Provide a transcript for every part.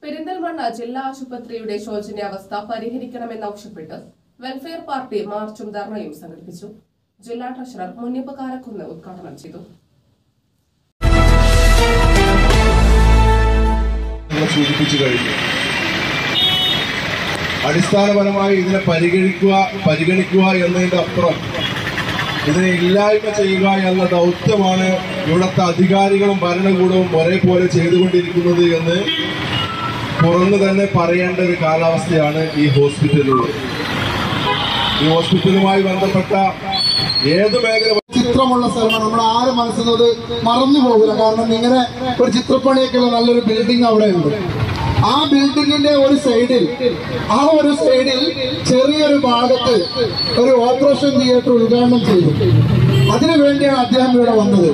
പെരിന്തൽമണ്ണ ജില്ലാ ആശുപത്രിയുടെ ശോചനീയാവസ്ഥ പരിഹരിക്കണമെന്നാവശ്യപ്പെട്ട് welfare party മാർച്ചും ധർണയും സംഘടിപ്പിച്ചു ജില്ലാ ട്രഷറർ മുനിയപ്പ് കാരക്കുന്ന് ഉദ്ഘാടനം ചെയ്തു നമ്മൾ സൂചിപ്പിച്ചു കഴിഞ്ഞു അടിസ്ഥാനപരമായി ഇതിനെ പരിഗണിക്കുക പരിഗണിക്കുക എന്നതിന്റെ അപ്പുറം ഇതിനെ ഇല്ലായ്മ ചെയ്യുക എന്ന ദൗത്യമാണ് ഇവിടുത്തെ അധികാരികളും ഭരണകൂടവും ഒരേപോലെ ചെയ്തുകൊണ്ടിരിക്കുന്നത് എന്ന് തുറന്നു തന്നെ പറയേണ്ട ഒരു കാലാവസ്ഥയാണ് ഈ ഹോസ്പിറ്റലിലുള്ളത് ഈ ഹോസ്പിറ്റലുമായി ബന്ധപ്പെട്ട ഏത് മേഖല ചിത്രമുള്ള സ്ഥലമാണ് നമ്മൾ ആരും മനസ്സിന്നത് മറന്നു പോകില്ല കാരണം ഇങ്ങനെ ഒരു ചിത്രപ്പണിയൊക്കെയുള്ള നല്ലൊരു ബിൽഡിംഗ് അവിടെ ഉണ്ട് ആ ബിൽഡിങ്ങിന്റെ ഒരു സൈഡിൽ ആ ഒരു സൈഡിൽ ചെറിയൊരു ഭാഗത്ത് ഒരു ഓപ്പറേഷൻ തിയേറ്റർ ഉദ്ഘാടനം ചെയ്തു അതിനു വേണ്ടിയാണ് അദ്ദേഹം ഇവിടെ വന്നത്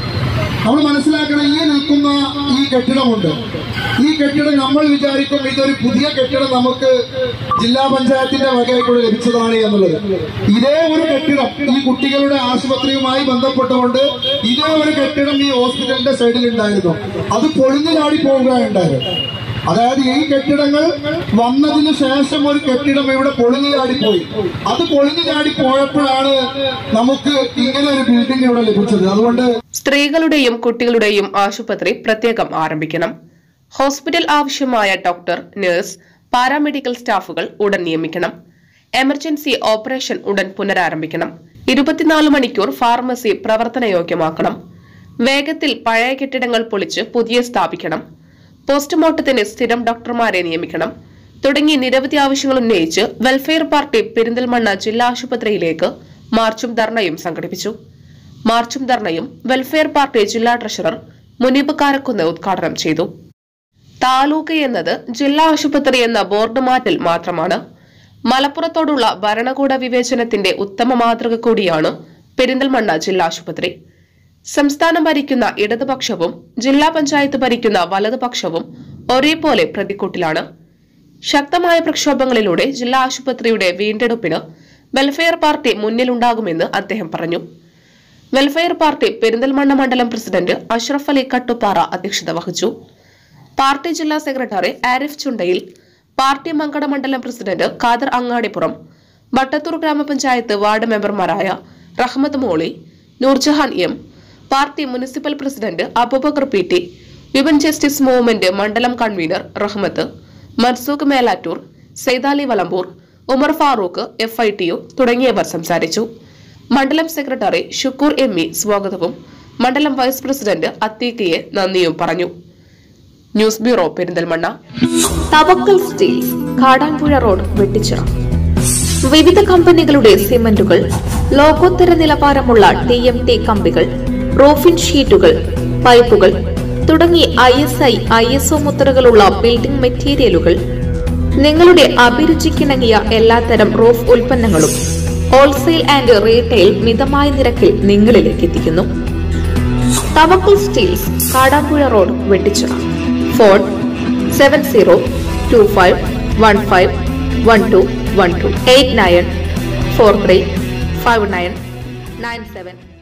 നമ്മൾ മനസ്സിലാക്കണം ഈ നിൽക്കുന്ന ഈ കെട്ടിടമുണ്ട് ഈ കെട്ടിടം നമ്മൾ വിചാരിക്കും ഇതൊരു പുതിയ കെട്ടിടം നമുക്ക് ജില്ലാ പഞ്ചായത്തിന്റെ വകയായിക്കൂടെ ലഭിച്ചതാണ് എന്നുള്ളത് ഇതേ ഒരു കെട്ടിടം ഈ കുട്ടികളുടെ ആശുപത്രിയുമായി ബന്ധപ്പെട്ടുകൊണ്ട് ഇതേ ഒരു കെട്ടിടം ഈ ഹോസ്പിറ്റലിന്റെ സൈഡിൽ ഉണ്ടായിരുന്നു അത് പൊളിഞ്ഞു ചാടി പോവുകയുണ്ടായത് അതായത് ഈ കെട്ടിടങ്ങൾ വന്നതിന് ശേഷം ഒരു കെട്ടിടം ഇവിടെ പൊളിഞ്ഞു ചാടിപ്പോയി അത് പൊളിഞ്ഞു ചാടി പോയപ്പോഴാണ് നമുക്ക് ഇങ്ങനെ ഒരു ബിൽഡിംഗ് ഇവിടെ ലഭിച്ചത് അതുകൊണ്ട് സ്ത്രീകളുടെയും കുട്ടികളുടെയും ആശുപത്രി പ്രത്യേകം ആരംഭിക്കണം ഹോസ്പിറ്റൽ ആവശ്യമായ ഡോക്ടർ നഴ്സ് പാരാമെഡിക്കൽ സ്റ്റാഫുകൾ ഉടൻ നിയമിക്കണം എമർജൻസി ഓപ്പറേഷൻ ഉടൻ പുനരാരംഭിക്കണം ഇരുപത്തിനാല് മണിക്കൂർ ഫാർമസി പ്രവർത്തനയോഗ്യമാക്കണം വേഗത്തിൽ പഴയ കെട്ടിടങ്ങൾ പൊളിച്ച് പുതിയ സ്ഥാപിക്കണം പോസ്റ്റ്മോർട്ടത്തിന് സ്ഥിരം ഡോക്ടർമാരെ നിയമിക്കണം തുടങ്ങി നിരവധി ആവശ്യങ്ങൾ ഉന്നയിച്ച് വെൽഫെയർ പാർട്ടി പെരിന്തൽമണ്ണ ജില്ലാ ആശുപത്രിയിലേക്ക് മാർച്ചും ധർണയും സംഘടിപ്പിച്ചു മാർച്ചും ധർണയും വെൽഫെയർ പാർട്ടി ജില്ലാ ട്രഷറർ മുനീബ് കാരക്കുന്ന് ഉദ്ഘാടനം ചെയ്തു താലൂക്ക് എന്നത് ജില്ലാ ആശുപത്രി എന്ന ബോർഡ് മാറ്റൽ മാത്രമാണ് മലപ്പുറത്തോടുള്ള ഭരണകൂട വിവേചനത്തിന്റെ ഉത്തമ മാതൃക കൂടിയാണ് പെരിന്തൽമണ്ണ ജില്ലാ ആശുപത്രി സംസ്ഥാനം ഭരിക്കുന്ന ഇടതുപക്ഷവും ജില്ലാ പഞ്ചായത്ത് ഭരിക്കുന്ന വലതുപക്ഷവും ഒരേപോലെ പ്രതിക്കൂട്ടിലാണ് ശക്തമായ പ്രക്ഷോഭങ്ങളിലൂടെ ജില്ലാ ആശുപത്രിയുടെ വീണ്ടെടുപ്പിന് വെൽഫെയർ പാർട്ടി മുന്നിലുണ്ടാകുമെന്ന് അദ്ദേഹം പറഞ്ഞു വെൽഫെയർ പാർട്ടി പെരിന്തൽമണ്ണ മണ്ഡലം പ്രസിഡന്റ് അഷ്റഫ് അലി കട്ടുപ്പാറ അധ്യക്ഷത വഹിച്ചു പാർട്ടി ജില്ലാ സെക്രട്ടറി ആരിഫ് ചുണ്ടയിൽ പാർട്ടി മങ്കട മണ്ഡലം പ്രസിഡന്റ് ഖാദർ അങ്ങാടിപ്പുറം വട്ടത്തൂർ ഗ്രാമപഞ്ചായത്ത് വാർഡ് മെമ്പർമാരായ Rahmath Moly Noorjahan M party municipal president Aboobacker P T women justice movement മണ്ഡലം convener Rahmath Mansookh Melattur Saithali Valambur Umar Farooq F I T U തുടങ്ങിയവർ സംസാരിച്ചു മണ്ഡലം സെക്രട്ടറി ഷുക്കൂർ എം ഇ സ്വാഗതവും മണ്ഡലം വൈസ് പ്രസിഡന്റ് അത്തീക്കയെ നന്ദിയും പറഞ്ഞു ന്യൂസ് ബ്യൂറോ പെരിന്തൽമണ്ണ തവക്കൽ സ്റ്റീൽസ് കാടാൻപുഴ റോഡ് വെട്ടിച്ചിറ വിവിധ കമ്പനികളുടെ സിമന്റുകൾ ലോകോത്തര നിലവാരമുള്ള ടി എം ടി കമ്പികൾ റൂഫിൻ ഷീറ്റുകൾ പൈപ്പുകൾ തുടങ്ങി I S I I S O മുദ്രകളുള്ള ബിൽഡിംഗ് മെറ്റീരിയലുകൾ നിങ്ങളുടെ അഭിരുചിക്കിണങ്ങിയ എല്ലാത്തരം റൂഫ് ഉൽപ്പന്നങ്ങളും ഹോൾസെയിൽ ആൻഡ് റീറ്റെയിൽ മിതമായ നിരക്കിൽ നിങ്ങളിലേക്ക് എത്തിക്കുന്നു Thavakkal steels Kadampuzha road Vettichira phone seven zero two five one five one two one two eight nine four three five nine nine seven